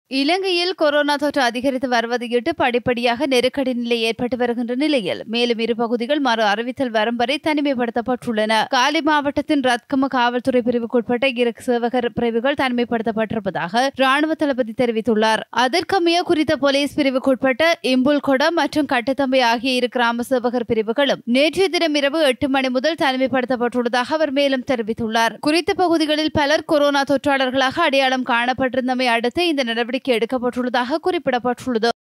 இலங்கையில் கொரோனா தொற்று அதிகரித்து வருவதையிட்டு படிப்படியாக நெருக்கடி நிலை ஏற்பட்டு வருகின்ற நிலையில் மேலும் இரு பகுதிகள் மறு அறிவித்தல் வரும் வரை தனிமைப்படுத்தப்பட்டுள்ளன காலி மாவட்டத்தின் ரத்கம காவல்துறை பிரிவுக்குட்பட்ட இரு சேவகர் பிரிவுகள் தனிமைப்படுத்தப்பட்டிருப்பதாக ராணுவ தளபதி தெரிவித்துள்ளார் அதற்கமைய குறித்த போலீஸ் பிரிவுக்குட்பட்ட இம்புல்கொட மற்றும் கட்டுத்தம்பை ஆகிய இரு கிராம சேவகர் பிரிவுகளும் நேற்றைய தினம் இரவு எட்டு மணி முதல் தனிமைப்படுத்தப்பட்டுள்ளதாக அவர் மேலும் தெரிவித்துள்ளார் குறித்த பகுதிகளில் பலர் கொரோனா தொற்றாளர்களாக அடையாளம் காணப்பட்டிருந்தமை அடுத்து இந்த நடவடிக்கை எடுக்கப்பட்டுள்ளதாக குறிப்பிடப்பட்டுள்ளது